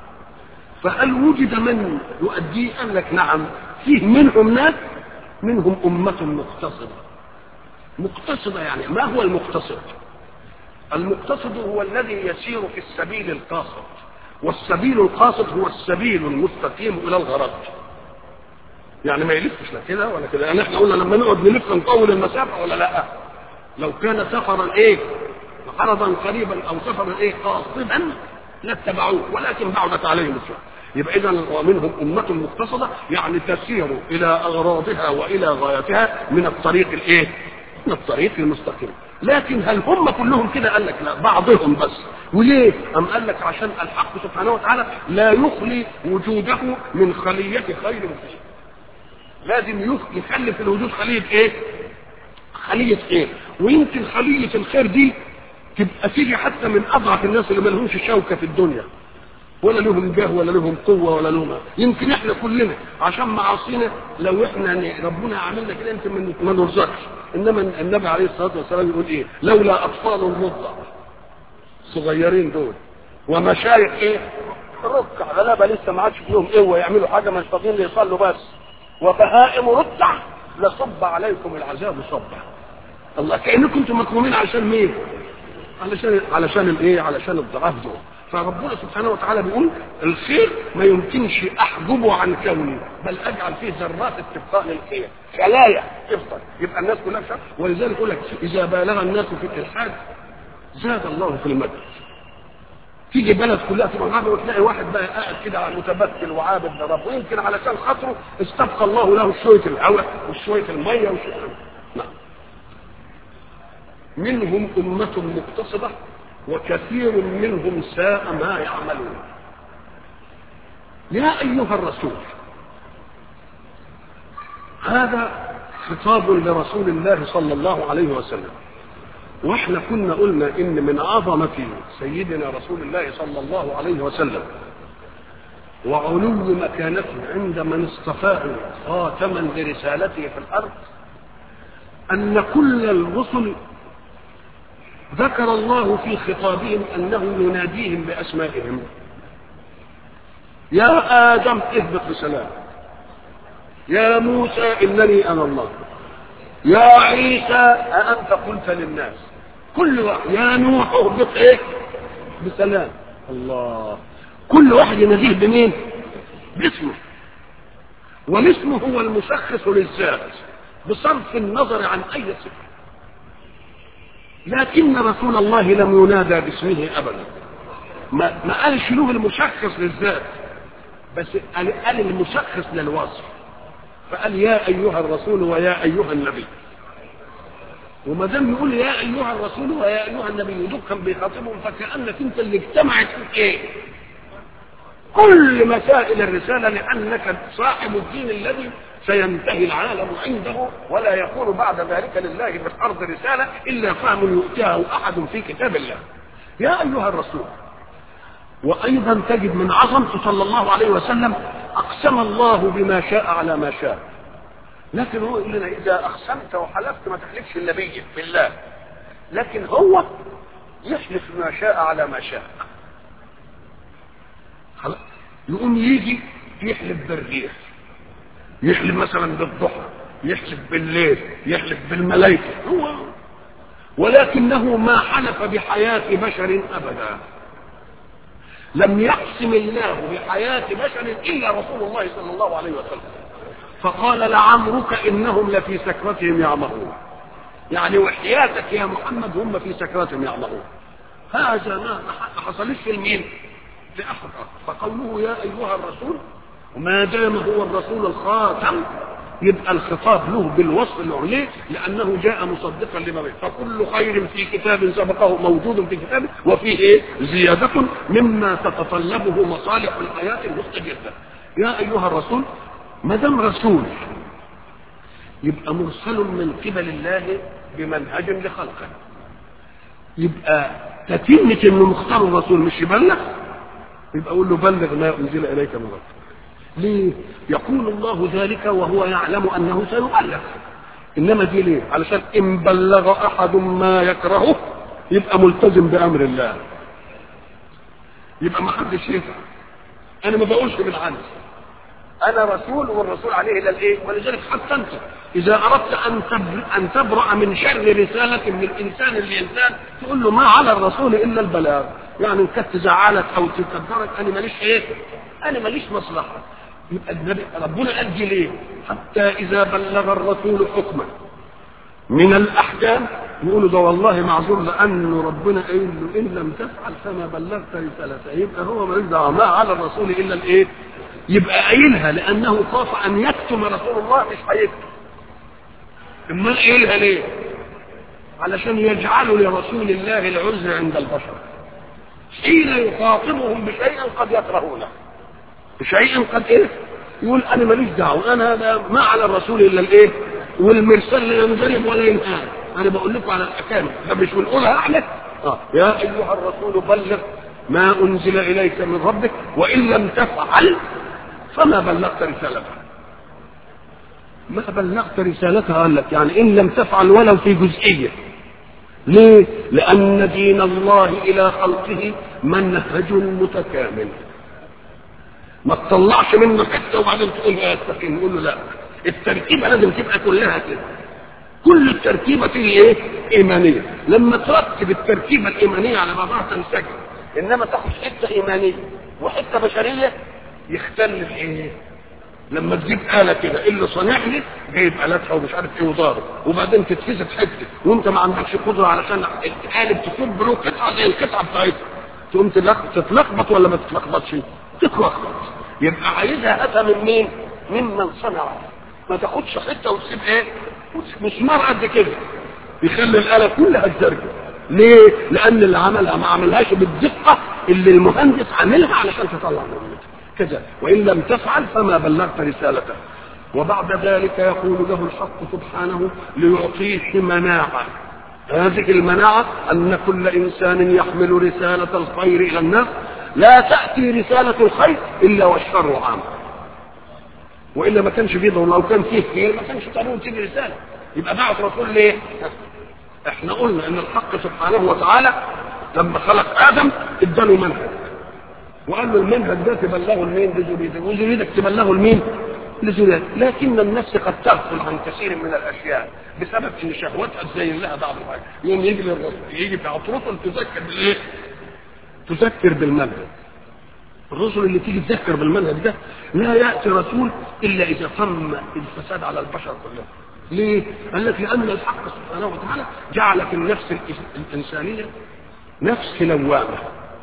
فهل وجد من يؤديه قال لك نعم فيه منهم ناس منهم أمة مقتصدة مقتصدة يعني ما هو المقتصد المقتصد هو الذي يسير في السبيل القاصد والسبيل القاصد هو السبيل المستقيم إلى الغرض يعني ما يلفش لا كده ولا كده يعني احنا قلنا لما نقعد نلف نطول المسافة ولا لا لو كان سفرا ايه عرضا قريبا او سفرا ايه قاصدا لاتبعوه ولكن بعدت عليهم السنة يبقى اذا ومنهم امه مقتصده يعني تسير الى اغراضها والى غايتها من الطريق الايه؟ من الطريق المستقيم لكن هل هم كلهم كده قال لك لا بعضهم بس وليه ام قال لك عشان الحق سبحانه وتعالى لا يخلي وجوده من خليه خير فيه لازم يخلي في الوجود خليه ايه خليه خير ويمكن خليه الخير دي تبقى تيجي حتى من اضعف الناس اللي ما لهمش شوكه في الدنيا ولا لهم جاه ولا لهم قوه ولا لهم يمكن احنا كلنا عشان معاصينا لو احنا ربنا عملنا كده يمكن ما نرزقش انما النبي عليه الصلاه والسلام يقول ايه لولا اطفال الرضع صغيرين دول ومشايخ ايه ركع غلابه لسه ما عادش فيهم قوه يعملوا حاجه مش فاضيين يصلوا بس وبهائم ركع لصب عليكم العذاب صبا الله كانكم انتم مكرومين عشان مين علشان علشان الايه علشان الضعاف دول فربنا سبحانه وتعالى بيقول الخير ما يمكنش احجبه عن كوني بل اجعل فيه ذرات اتفاق للخير خلايا تفضل يبقى الناس كلها شر ولذلك يقول لك اذا بالغ الناس في الالحاد زاد الله في المجد تيجي بلد كلها تبقى معاه وتلاقي واحد بقى قاعد كده متبتل وعابد لرب ويمكن علشان خاطره استبقى الله له شويه الهواء وشويه الميه وشويه نعم منهم أمة مقتصدة وكثير منهم ساء ما يعملون يا أيها الرسول هذا خطاب لرسول الله صلى الله عليه وسلم واحنا كنا قلنا ان من عظمة سيدنا رسول الله صلى الله عليه وسلم وعلو مكانته عند من اصطفاه خاتما لرسالته في الارض ان كل الرسل ذكر الله في خطابهم انه يناديهم باسمائهم يا ادم اهبط بسلام يا موسى انني انا الله يا عيسى أأنت قلت للناس كل واحد يا نوح اهبط ايه بسلام الله كل واحد يناديه بمين باسمه والاسم هو المشخص للذات بصرف النظر عن اي صفه لكن رسول الله لم ينادى باسمه ابدا ما, ما قالش له المشخص للذات بس قال, قال المشخص للوصف فقال يا ايها الرسول ويا ايها النبي وما دام يقول يا ايها الرسول ويا ايها النبي دول كان بيخاطبهم فكانك انت اللي اجتمعت فيك ايه كل مسائل الرساله لانك صاحب الدين الذي سينتهي العالم عنده ولا يكون بعد ذلك لله في الارض رساله الا فهم يؤتيه احد في كتاب الله يا ايها الرسول وايضا تجد من عظمته صلى الله عليه وسلم اقسم الله بما شاء على ما شاء لكن هو يقول لنا اذا اقسمت وحلفت ما تحلفش النبي بالله لكن هو يحلف ما شاء على ما شاء خلاص يقوم يجي يحلف بالريح يحلف مثلا بالضحى يحلف بالليل يحلف بالملائكه هو ولكنه ما حلف بحياه بشر ابدا لم يقسم الله بحياة بشر إلا رسول الله صلى الله عليه وسلم فقال لعمرك إنهم لفي سكرتهم يعمهون يعني وحياتك يا محمد هم في سكرتهم يعمهون هذا ما حصلش في المين في أحد فقوله يا أيها الرسول وما دام هو الرسول الخاتم يبقى الخطاب له بالوصف العلي لانه جاء مصدقا لما بين فكل خير في كتاب سبقه موجود في كتابه وفيه ايه زياده مما تتطلبه مصالح الحياه المستجده يا ايها الرسول ما دام رسول يبقى مرسل من قبل الله بمنهج لخلقه يبقى تتمة انه مختار الرسول مش يبلغ يبقى اقول له بلغ ما انزل اليك من ربك ليه يقول الله ذلك وهو يعلم انه سيبلغ انما دي ليه علشان ان بلغ احد ما يكرهه يبقى ملتزم بامر الله يبقى ما حدش يفهم انا ما بقولش من عندي انا رسول والرسول عليه الا الايه ولذلك حتى انت اذا اردت ان ان تبرا من شر رساله من الانسان لانسان تقول له ما على الرسول الا البلاغ يعني ان كانت تزعلك او تكبرك انا ماليش ايه انا ماليش مصلحه يبقى النبي ربنا قال دي ليه حتى اذا بلغ الرسول حكما من الاحكام يقولوا ده والله معذور لانه ربنا قايل له ان لم تفعل فما بلغت رسالته يبقى هو مالوش دعوه ما على الرسول الا الايه يبقى قايلها لانه خاف ان يكتم رسول الله مش هيكتم امال قايلها ليه علشان يجعلوا لرسول الله العذر عند البشر حين يخاطبهم بشيء قد يكرهونه بشيء قد ايه يقول انا ماليش دعوه انا هذا ما على الرسول الا الايه والمرسال لا ينضرب ولا ينهار انا بقول لكم على الاحكام ده مش بنقولها احنا اه يا ايها الرسول بلغ ما انزل اليك من ربك وان لم تفعل فما بلغت رسالته ما بلغت رسالتها قال لك يعني ان لم تفعل ولو في جزئيه ليه لان دين الله الى خلقه منهج متكامل ما تطلعش منه حته وبعدين تقول يا استقيم نقول له لا التركيبه لازم تبقى كلها كده كل التركيبه فيه ايه ايمانيه لما ترتب التركيبه الايمانيه على بعضها تنسجم انما تاخد حته ايمانيه وحته بشريه يختل ايه لما تجيب آلة كده اللي صانعني جايب آلاتها ومش عارف ايه وضارب وبعدين تتفزت حتة وانت ما عندكش قدرة علشان القالب تصب له قطعة زي القطعة بتاعتها تقوم تتلخبط ولا ما تتلخبطش؟ تتلخبط يبقى عايزها هاتها من مين؟ ممن صنع ما تاخدش حته وتسيب ايه؟ مسمار قد كده يخلي الاله كلها تزرجر ليه؟ لان اللي عملها ما عملهاش بالدقه اللي المهندس عاملها علشان تطلع مهمتها كذا وان لم تفعل فما بلغت رسالته وبعد ذلك يقول له الحق سبحانه ليعطيه مناعه هذه المناعه ان كل انسان يحمل رساله الخير الى الناس لا تاتي رساله الخير الا والشر عام والا ما كانش فيه ضرر لو كان فيه خير ما كانش ضروري تيجي رساله يبقى بعث رسول ليه؟ احنا قلنا ان الحق سبحانه وتعالى لما خلق ادم اداله منهج وقال له المنهج ده تبلغه لمين لذريتك وذريتك تبلغه لمين لذريتك لكن النفس قد تغفل عن كثير من الاشياء بسبب ان شهوتها تزين لها بعض الحاجات يوم يجي للرسول يجي في عطرته تذكر بالايه؟ تذكر بالمنهج الرسل اللي تيجي تذكر بالمنهج ده لا ياتي رسول الا اذا تم الفساد على البشر كلهم ليه؟ قال لك لان الحق سبحانه وتعالى جعل في النفس الانسانيه نفس لوامه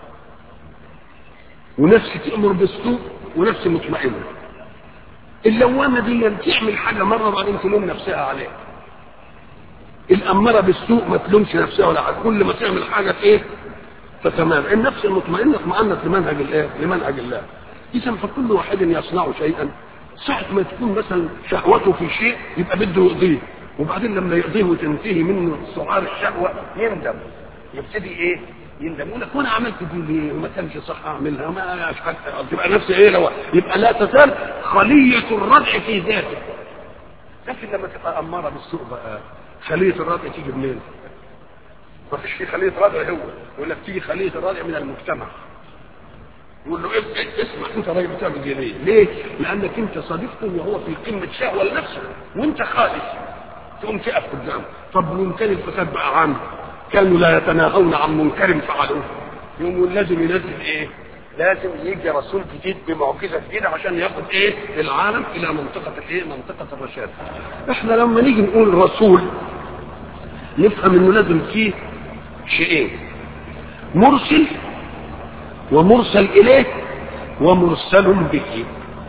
ونفس تامر بالسوء ونفس مطمئنه اللوامه دي تعمل حاجه مره وبعدين تلوم نفسها عليها الاماره بالسوء ما تلومش نفسها ولا حاجه كل ما تعمل حاجه ايه فتمام النفس المطمئنه اطمأنت لمنهج الايه لمنهج الله اذا فكل واحد يصنع شيئا ساعة ما تكون مثلا شهوته في شيء يبقى بده يقضيه وبعدين لما يقضيه وتنتهي منه سعار الشهوة يندم يبتدي ايه يندم يقول لك وانا عملت دي ليه وما كانش صح اعملها ما تبقى نفسي ايه لو يبقى لا تزال خلية الردع في ذاته لكن لما تبقى امارة بالسوء بقى خلية الردع تيجي منين؟ ما فيش في خلية ردع هو يقول لك تيجي خلية الردع من المجتمع يقول له إيه إيه اسمع انت راجل بتعمل دي ليه؟ ليه؟ لانك انت صديقته وهو في قمه شهوه لنفسه وانت خالص تقوم تقف قدامه طب وان كان الفساد بقى عام كانوا لا يتناهون عن منكر فعلوه يقوم لازم ينزل ايه؟ لازم يجي رسول جديد بمعجزه جديده عشان ياخد ايه؟ العالم الى منطقه الايه؟ منطقه الرشاد. احنا لما نيجي نقول رسول نفهم انه لازم فيه شيئين مرسل ومرسل إليه ومرسل به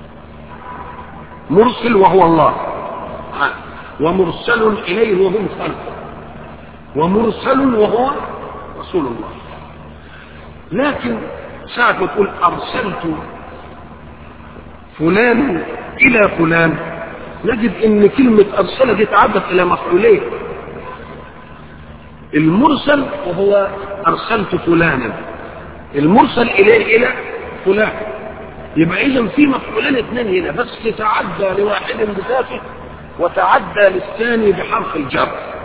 مرسل وهو الله ومرسل إليه وهم خلقه ومرسل وهو رسول الله لكن ساعة ما تقول أرسلت فلان إلى فلان نجد إن كلمة أرسل دي تعدت إلى مفعولين المرسل وهو أرسلت فلانا المرسل اليه الى فلان يبقى اذا في مفعولين اثنين هنا بس تعدى لواحد بذاته وتعدى للثاني بحرف الجر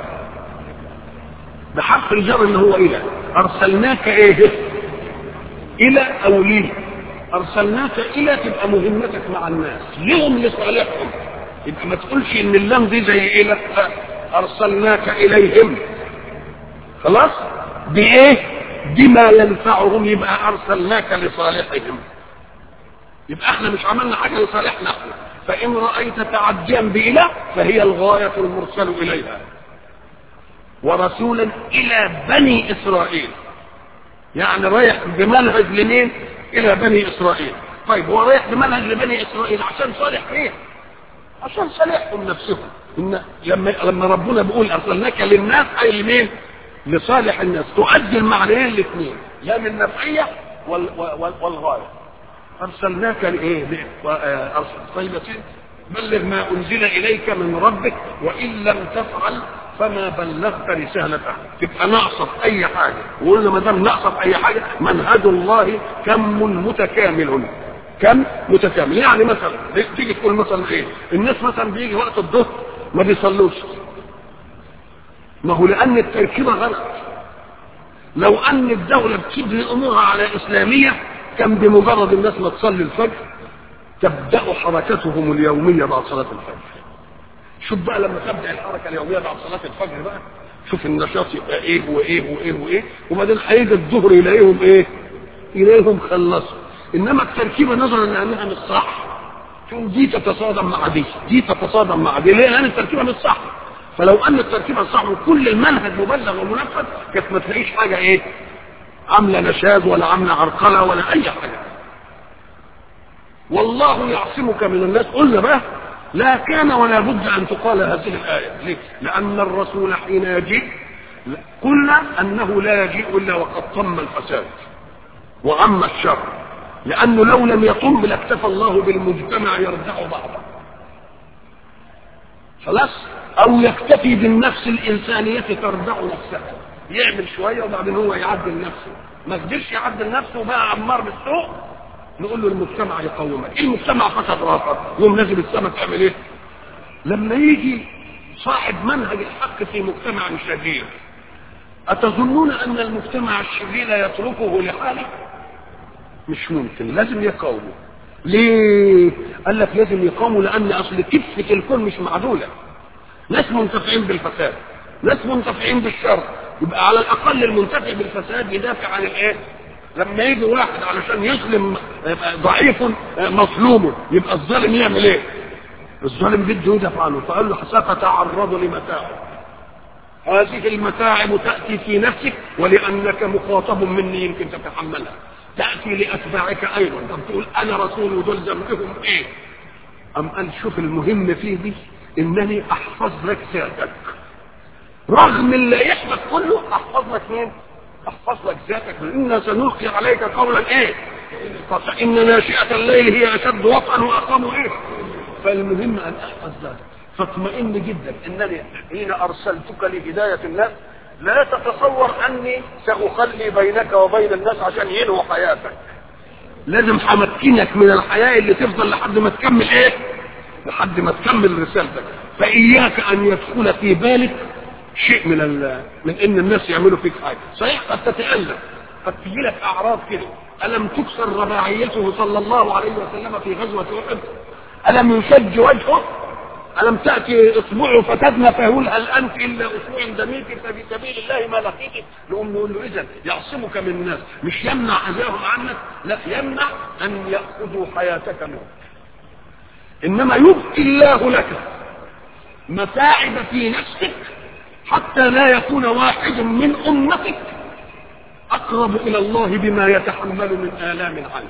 بحرف الجر اللي هو الى ارسلناك ايه الى او ليه ارسلناك الى تبقى مهمتك مع الناس لهم لصالحهم يبقى ما تقولش ان اللام دي زي الى ارسلناك اليهم خلاص بايه بما ينفعهم يبقى ارسلناك لصالحهم يبقى احنا مش عملنا حاجه لصالحنا احنا فان رايت تعديا باله فهي الغايه المرسل اليها ورسولا الى بني اسرائيل يعني رايح بمنهج لمين الى بني اسرائيل طيب هو رايح بمنهج لبني اسرائيل عشان صالح مين عشان صالحهم نفسهم إن لما لما ربنا بيقول ارسلناك للناس اي لمين لصالح الناس تؤدي المعنيين الاثنين لا من النفعيه وال وال والغايه ارسلناك لايه؟ طيب بلغ ما انزل اليك من ربك وان لم تفعل فما بلغت رسالته تبقى ناقصه في اي حاجه وقلنا ما دام ناقصه في اي حاجه منهج الله كم متكامل كم متكامل يعني مثلا تيجي تقول مثلا ايه الناس مثلا بيجي وقت الظهر ما بيصلوش ما هو لان التركيبه غلط لو ان الدوله بتبني امورها على اسلاميه كان بمجرد الناس ما تصلي الفجر تبدا حركتهم اليوميه بعد صلاه الفجر شوف بقى لما تبدا الحركه اليوميه بعد صلاه الفجر بقى شوف النشاط يبقى ايه وايه وايه وايه وبعدين هيجي الظهر يلاقيهم ايه يلاقيهم خلصوا انما التركيبه نظرا لانها مش صح تقوم دي تتصادم مع دي دي تتصادم مع دي ليه لان التركيبه مش صح فلو ان التركيبه صح وكل المنهج مبلغ ومنفذ كانت ما تلاقيش حاجه ايه عامله نشاز ولا عامله عرقله ولا اي حاجه والله يعصمك من الناس قلنا بقى لا كان ولا بد ان تقال هذه الايه ليه؟ لان الرسول حين يجيء قلنا انه لا يجيء الا وقد طم الفساد وعم الشر لانه لو لم يطم لاكتفى الله بالمجتمع يرجع بعضه خلاص او يكتفي بالنفس الانسانيه ترجع نفسها يعمل شويه وبعدين هو يعدل نفسه ما قدرش يعدل نفسه وبقى عمار بالسوء نقول له المجتمع يقومك المجتمع فسد راسك يوم نازل السماء تعمل ايه لما يجي صاحب منهج الحق في مجتمع شرير أتظنون أن المجتمع الشرير يتركه لحاله؟ مش ممكن لازم يقاومه ليه؟ قال لك لازم يقاوموا لأن أصل كفة الكون مش معدولة ناس منتفعين بالفساد ناس منتفعين بالشر يبقى على الأقل المنتفع بالفساد يدافع عن الإيه؟ لما يجي واحد علشان يظلم يبقى ضعيف مظلوم يبقى الظالم يعمل ايه؟ الظالم بده يدافع عنه فقال له ستتعرض لمتاعب هذه المتاعب تأتي في نفسك ولأنك مخاطب مني يمكن تتحملها تأتي لأتباعك أيضا طب تقول أنا رسول ودول ذنبهم إيه أم قال شوف المهم فيه دي إنني أحفظ لك ذاتك رغم اللي يحدث كله أحفظ لك مين أحفظ لك ذاتك إنا سنلقي عليك قولا إيه فإن ناشئة الليل هي أشد وطئا وأقام إيه فالمهم أن أحفظ ذاتك فاطمئن جدا انني حين ارسلتك لهدايه الناس لا تتصور اني ساخلي بينك وبين الناس عشان ينهوا حياتك لازم همكنك من الحياه اللي تفضل لحد ما تكمل ايه لحد ما تكمل رسالتك فاياك ان يدخل في بالك شيء من ال... من ان الناس يعملوا فيك حاجه صحيح قد تتالم قد تجي لك اعراض كده الم تكسر رباعيته صلى الله عليه وسلم في غزوه احد الم يشج وجهه ألم تأتي إصبعه فتدنى فيقول هل أنت إلا أسبوع دميك ففي سبيل الله ما لقيت نقوم نقول له إذا يعصمك من الناس مش يمنع أذاهم عنك لا يمنع أن يأخذوا حياتك منك إنما يبقي الله لك متاعب في نفسك حتى لا يكون واحد من أمتك أقرب إلى الله بما يتحمل من آلام عنك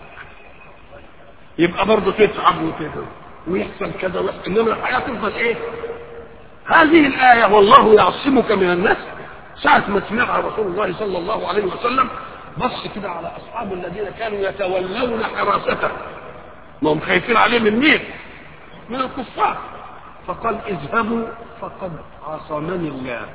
يبقى برضه تتعب وتدعو ويحصل كذا ويحصل انما الحياه تفضل ايه؟ هذه الايه والله يعصمك من الناس ساعة ما سمعها رسول الله صلى الله عليه وسلم بص كده على اصحابه الذين كانوا يتولون حراسته ما هم خايفين عليه من مين؟ من الكفار فقال اذهبوا فقد عصمني الله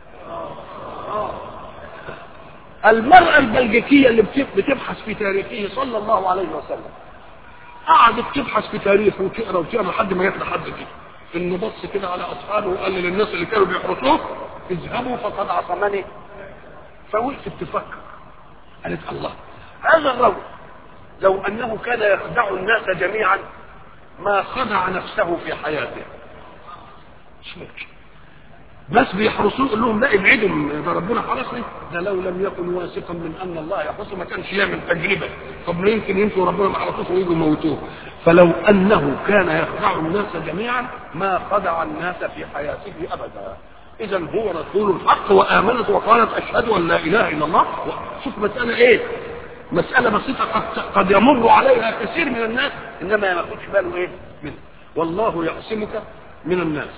المرأة البلجيكية اللي بتبحث في تاريخه صلى الله عليه وسلم قعدت تبحث في تاريخه وتقرا وتقرا لحد ما جت لحد كده انه بص كده على اصحابه وقال للناس اللي كانوا بيحرسوه اذهبوا فقد عصمني فوقفت تفكر قالت الله هذا الرجل لو انه كان يخدع الناس جميعا ما خدع نفسه في حياته مش ممكن بس بيحرسوه يقول لهم لا ابعدوا ده ربنا حرسني ده لو لم يكن واثقا من ان الله يحرسه ما كانش يعمل تجربه طب ما يمكن يمشوا ربنا ما حرسوش ويجوا يموتوه فلو انه كان يخدع الناس جميعا ما خدع الناس في حياته ابدا اذا هو رسول الحق وامنت وقالت اشهد ان لا اله الا الله شوف مساله ايه مساله بسيطه قد قد يمر عليها كثير من الناس انما ما ياخدش باله ايه منه والله يعصمك من الناس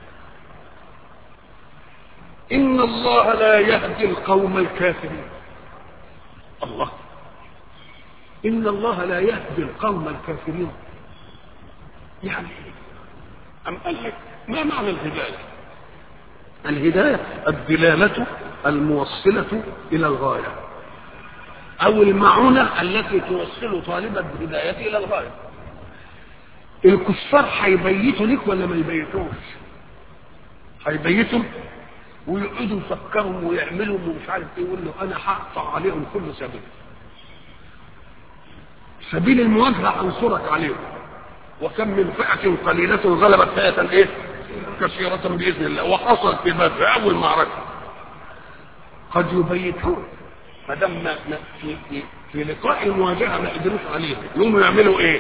إن الله لا يهدي القوم الكافرين الله إن الله لا يهدي القوم الكافرين يعني أم قال لك ما معنى الهداية الهداية الدلالة الموصلة إلى الغاية أو المعونة التي توصل طالب الهداية إلى الغاية الكفار هيبيتوا لك ولا ما يبيتوش هيبيتوا ويقعدوا يفكروا ويعملوا ومش عارف ايه يقول له انا هقطع عليهم كل سبيل سبيل المواجهه انصرك عليهم وكم من فئه قليله غلبت فئه ايه كثيرة بإذن الله وحصل في بدر أول معركة قد يبيتون ما دام في, في, في لقاء المواجهة ما قدروش عليه يقوموا يعملوا إيه؟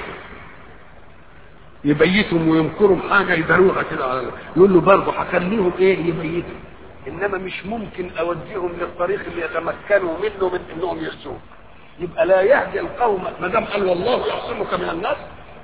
يبيتهم ويمكروا حاجة يداروها كده على يقول له برضه هخليهم إيه يبيتوا انما مش ممكن اوديهم للطريق اللي يتمكنوا منه من انهم يحسوه يبقى لا يهدي القوم ما دام قال والله يعصمك من الناس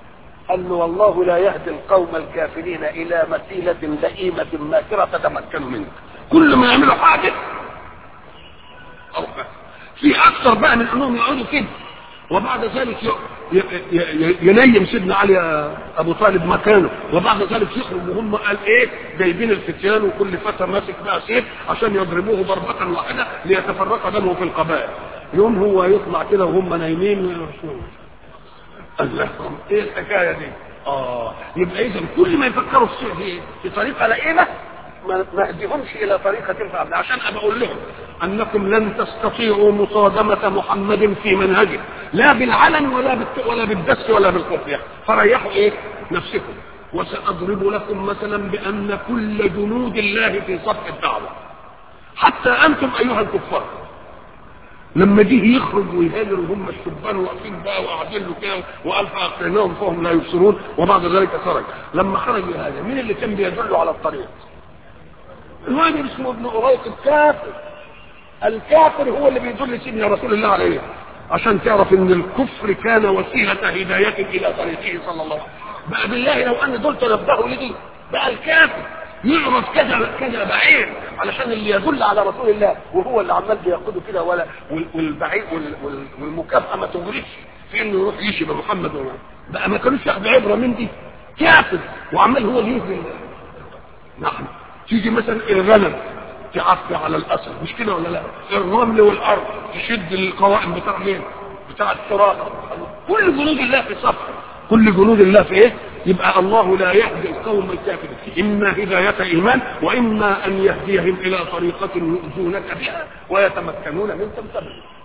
قال له والله لا يهدي القوم الكافرين الى مسيله لئيمه ماكره تتمكن منك كل ما يعملوا حاجه أو في اكثر بقى من انهم يقعدوا كده وبعد ذلك ينيم سيدنا علي ابو طالب مكانه وبعد ذلك يخرج وهم قال ايه جايبين الفتيان وكل فتى ماسك بقى سيف عشان يضربوه ضربه واحده ليتفرق دمه في القبائل يوم هو يطلع كده وهم نايمين قال لهم ايه الحكايه دي اه يبقى اذا كل ما يفكروا في الشيء دي في طريقه لئيمه ما ما اهديهمش الى طريقه تنفع عشان ابقى اقول لهم انكم لن تستطيعوا مصادمه محمد في منهجه لا بالعلن ولا بالت... ولا بالدس ولا بالخفيه فريحوا ايه نفسكم وساضرب لكم مثلا بان كل جنود الله في صف الدعوه حتى انتم ايها الكفار لما جه يخرج ويهاجر وهم الشبان واقفين بقى وقاعدين له كده وقال فاعطيناهم فهم لا يبصرون وبعد ذلك خرج لما خرج يهاجر مين اللي كان بيدله على الطريق؟ الراجل اسمه ابن أريق الكافر الكافر هو اللي بيدل سيدنا رسول الله عليه عشان تعرف ان الكفر كان وسيلة هداية الى طريقه صلى الله عليه وسلم بقى بالله لو ان دول تنبهوا لدي بقى الكافر يعرف كذا كذا بعير علشان اللي يدل على رسول الله وهو اللي عمال بيقوده كده ولا والبعير والمكافأة ما تغرقش في انه يروح يشبه محمد ولا بقى ما كانوش ياخدوا عبره من دي كافر وعمال هو اللي يهزم نعم تيجي مثلا الغنم تعفي على الاسد مش كده ولا لا الرمل والارض تشد القوائم بتاع مين بتاع التراب كل جنود الله في صف كل جنود الله في ايه يبقى الله لا يهدي القوم الكافرين اما هدايه ايمان واما ان يهديهم الى طريقه يؤذونك بها ويتمكنون من تمثيلها